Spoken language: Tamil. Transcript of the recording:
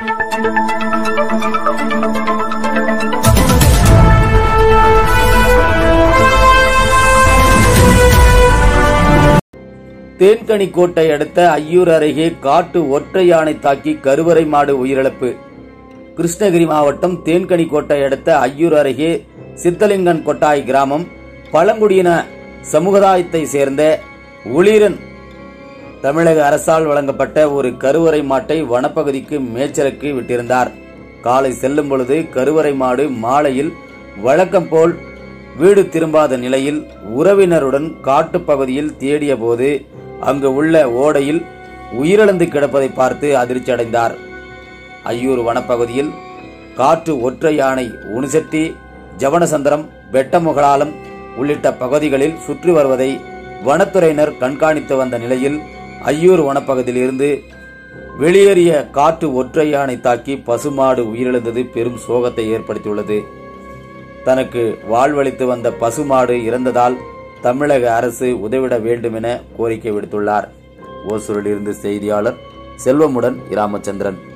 தேன்கனி கோட்டை அடுத்த ஐயூர் அருகே காட்டு ஒற்றை யானை தாக்கி கருவறை மாடு உயிரிழப்பு கிருஷ்ணகிரி மாவட்டம் தேன்கனி கோட்டை அடுத்த ஐயூர் அருகே சித்தலிங்கன் கொட்டாய் கிராமம் பழங்குடியின சமுதாயத்தை சேர்ந்த உளிரன் தமிழக அரசால் வழங்கப்பட்ட ஒரு கருவறை மாட்டை வனப்பகுதிக்கு மேய்ச்சலுக்கு விட்டிருந்தார் காலை செல்லும் பொழுது கருவறை மாடு மாலையில் வழக்கம் போல் வீடு திரும்பாத நிலையில் உறவினருடன் காட்டுப் பகுதியில் தேடிய போது அங்கு உள்ள ஓடையில் உயிரிழந்து கிடப்பதை பார்த்து அதிர்ச்சி அடைந்தார் ஐயூர் வனப்பகுதியில் காற்று ஒற்றை யானை உணிசெட்டி ஜவனசந்திரம் வெட்டமுகலாலம் உள்ளிட்ட பகுதிகளில் சுற்றி வருவதை வனத்துறையினர் கண்காணித்து வந்த நிலையில் ஐயூர் வனப்பகுதியிலிருந்து வெளியேறிய காற்று ஒற்றை யானை தாக்கி பசுமாடு உயிரிழந்தது பெரும் சோகத்தை ஏற்படுத்தியுள்ளது தனக்கு வாழ்வளித்து வந்த பசுமாடு இறந்ததால் தமிழக அரசு உதவிட வேண்டும் என கோரிக்கை விடுத்துள்ளார் ஓசூரிலிருந்து செய்தியாளர் செல்வமுடன் இராமச்சந்திரன்